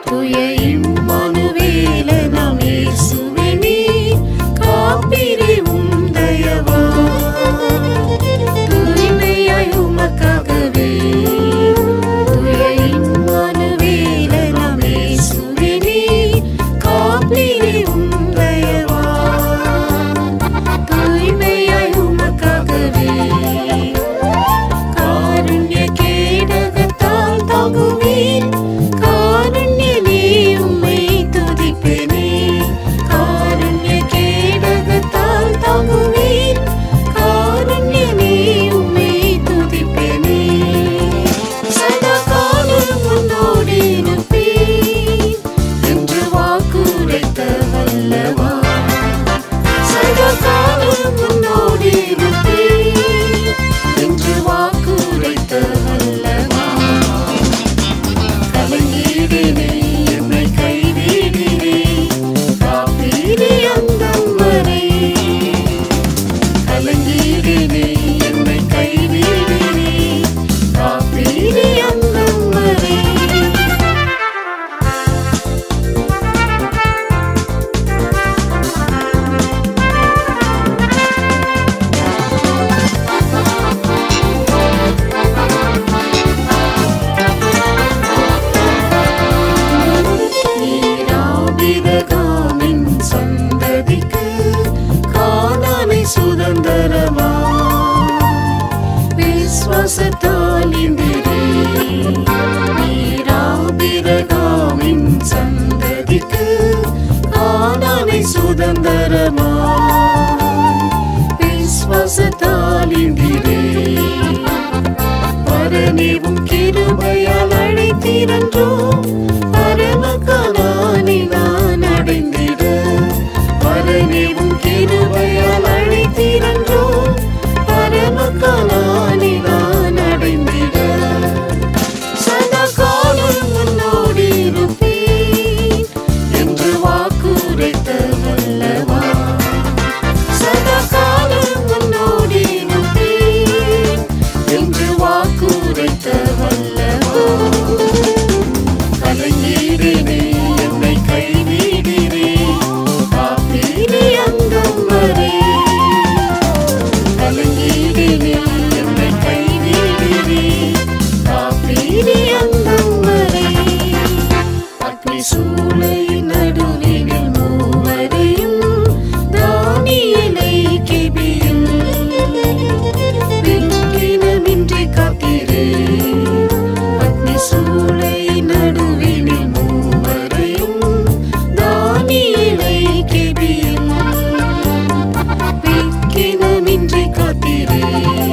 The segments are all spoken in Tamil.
துய இம்மானுவேல நாம் இயேசுவே நீ காப்பீரே உம் தயவா தூய்மையாய் உமக்காகவே துய இம்மானுவேல நாம் இயேசுவே நீ காப்பீரே உம் தயவா தூய்மையாய் உமக்காகவே காருண்ய கேடகத்தால் தாங்குவீர் காருண்யமே உம்மை துதிப்பேனே காருண்ய கேடகத்தால் தாங்குவீர் காருண்யமே உம்மை துதிப்பேனே சதா காலம் உன்னோடு இருப்பேன் என்று வாக்குரைத்த வல்லவா சதா காலம் உன்னோடு இருப்பேன் என்று வாக்குரைத்த வல்லவா கலங்கிடினே என்னை கைவிடினே காப்பீரே அந்தம் வரை கலங்கிடினே என்னை கைவிடினே காப்பீரே அந்தம் வரை நீராபிரகாமின் சந்ததிக்கு கானானை சுதந்திரமா விஸ்வாசத்தால் இந்திரே நீராபிரகாமின் சந்ததிக்கு கானானை சுதந்திரமா விஸ்வாசத்தால் இந்திரே பரநேவும் கிருபையால் அழைத்திரன்றோ பரமகாலானை நான் அடைந்திட பரநேவும் கிருபையால் அழைத்திரன்றோ பரமகாலானை நான் அடைந்திட சதா காலம் உன்னோடு இருப்பேன் என்று வாக்குரைத்த வல்லவா சதா காலம் உன்னோடு இருப்பேன் என்று வாக்குரைத்த வல்லவா கலங்கிடினே என்னை கைவிடினே காப்பீரே அங்கம் வரை கலங்கிடினே என்னை கைவிடினே காப்பீரே அங்கம் வரை அக்னி சூளையின் நடுவினில் மூவரையும் தானியலை கெபியில் விக்கினமின்றி காத்தீரே அக்னி சூளையின் நடுவினில் மூவரையும் தானியலை கெபியில் விக்கினமின்றி காத்தீரே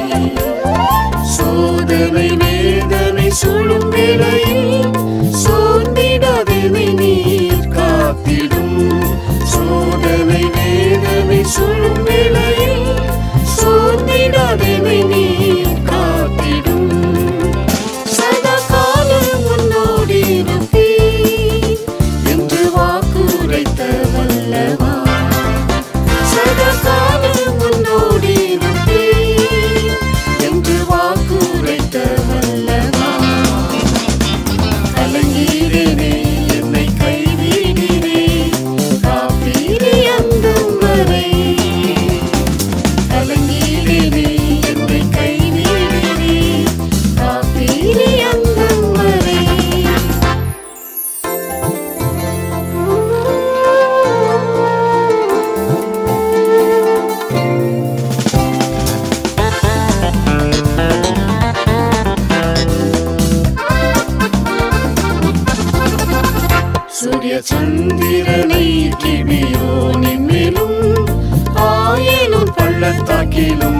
சோதனை வேதனை சுழும் வேளையில் சோர்ந்திடாதனை நீர் காத்திடும் சோதனை வேதனை சுழும் வேளையில் சோர்ந்திடாதனை நீர் காத்திடும் சதா காலம் உன்னோடு இருப்பேன் என்று வாக்குரைத்த வல்லவா சதா காலம் உன்னோடு இருப்பேன் என்று வாக்குரைத்த வல்லவா கலங்கிடினே என்னை கைவிடினே காப்பீரே அந்தம் வரை கலங்கிடினே என்னை கைவிடினே காப்பீரே அந்தம் வரை சூரிய சந்திரனை கிபியோனின் மேலும் ஆயினும் பள்ளத்தாக்கிலும்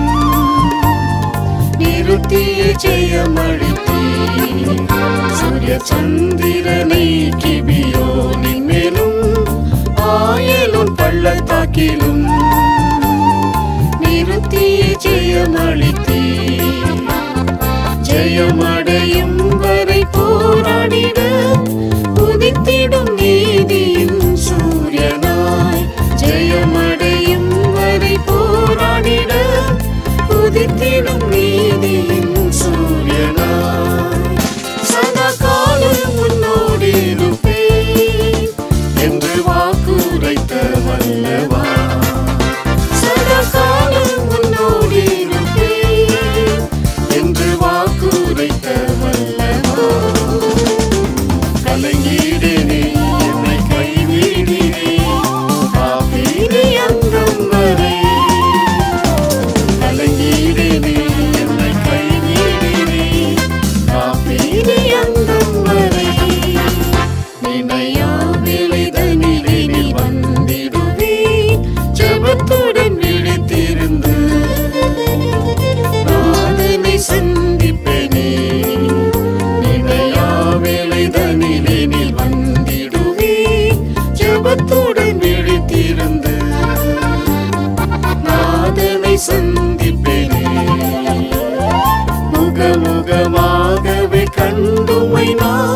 நிறுத்திய ஜெயமளித்தீ சூரிய சந்திரனை கிபியோனின் மேலும் ஆயினும் பள்ளத்தாக்கிலும் நிறுத்திய ஜெயமளித்தீ ஜெயமடையும் வரை போராடிட உதித்திடும் நீதியின் சூரியனாய் ஜெயமடையும் வரை போராடிட உதித்திடும் நீதியின் சூரியனாய் சதா காலம் உன்னோடு இருப்பேன் மனிதனில் வந்திடுவே ஜபத்துடன் விழித்திருந்து நாதனை சந்திப்பேனே முகமுகமாகவே கண்டுமை நான்